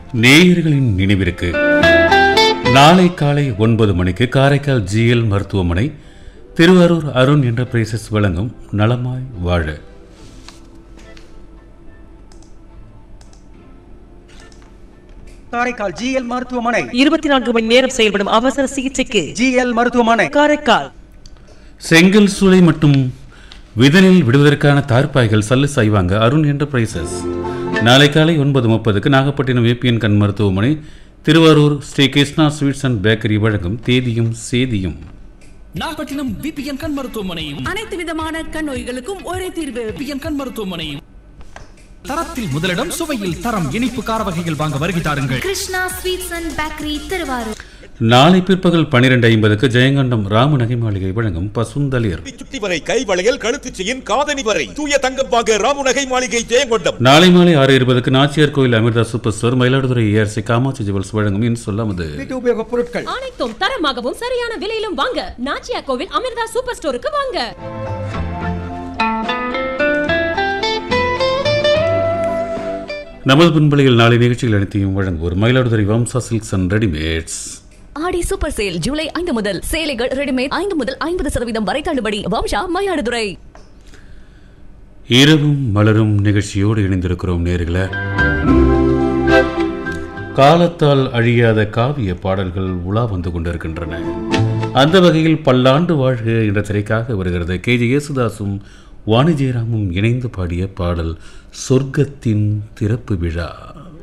நேயர்களின் நினைவிற்கு நாளை காலை ஒன்பது மணிக்கு காரைக்கால் ஜிஎல் மருத்துவமனை திருவாரூர் அருண் என்டர்பிரைசஸ் வழங்கும் நலமாய் வாழ காரைக்கால் ஜிஎல் மருத்துவமனை இருபத்தி நான்கு மணி நேரம் செயல்படும் அவசர சிகிச்சைக்கு ஜிஎல் மருத்துவமனை காரைக்கால் செங்கல் சூளை மற்றும் விதனில் விடுவதற்கான தார்ப்பாய்கள் சல்லு செய்வாங்க அருண் என்டர்பிரைசஸ் நாளை காலை ஒன்பது முப்பதுக்கு நாகப்பட்டினம் ஏபிஎன் கண் மருத்துவமனை Thiruvarur Sri Krishna sweets and bakery வழங்கும் தேதியும் சேதியும் நாகப்பட்டினம் பிபிஎன் கண் மருத்துவமனையும் அனைத்து விதமான கண் நோய்களுக்கும் ஒரே தீர்வு பிபிஎன் கண் மருத்துவமனையும் தரத்தில் முதலிடம் சுவையில் தரம் இனிப்பு கார வகைகள் வாங்க வருகை தாருங்கள் Krishna sweets and bakery Thiruvarur நாளை பிற்பகல் பனிரெண்டு ஐம்பதுக்கு ஜெயங்கொண்டம் ராம நகை மாளிகை வழங்கும் பசுந்தளிர் சுட்டி வரை கை வளையல் கழுத்து செயின் காதணி வரை தூய தங்கம் வாங்க ராமுநகை மாளிகை ஜெயங்கொண்டம் நாளை மாலை ஆறு இருபதுக்கு Nachiyar Koil Amirtha super store Mayiladuthurai ARC Kamatchi jewels வழங்கும் இன் சொல்லாமது வீட்டு உபயோகப் பொருட்கள் அனைத்தும் தரமாகவும் சரியான விலையிலும் வாங்க நாச்சியா கோவில் அமிர்தா சூப்பர் ஸ்டோருக்கு வாங்க நமது பின்பலையில் நாளை நிகழ்ச்சிகள் அனைத்தையும் வழங்குவோர் Mayiladuthurai Vamsa silks and readymades Aadi super sale July ஐந்து முதல் சேலைகள் ரெடிமேட் ஐந்து முதல் ஐம்பது சதவீதம் வரை தள்ளுபடி வம்சா மயிலாடுதுறை இரவும் மலரும் நிகழ்ச்சியோடு இணைந்திருக்கிறோம் நேர்கள காலத்தால் அழியாத காவிய பாடல்கள் உலா வந்து கொண்டிருக்கின்றன அந்த வகையில் பல்லாண்டு வாழ்க என்ற திரைக்காக வருகிறது கே ஜி யேசுதாசும் வாணி ஜெயராமும் இணைந்து பாடிய பாடல் சொர்க்கத்தின் திறப்பு விழா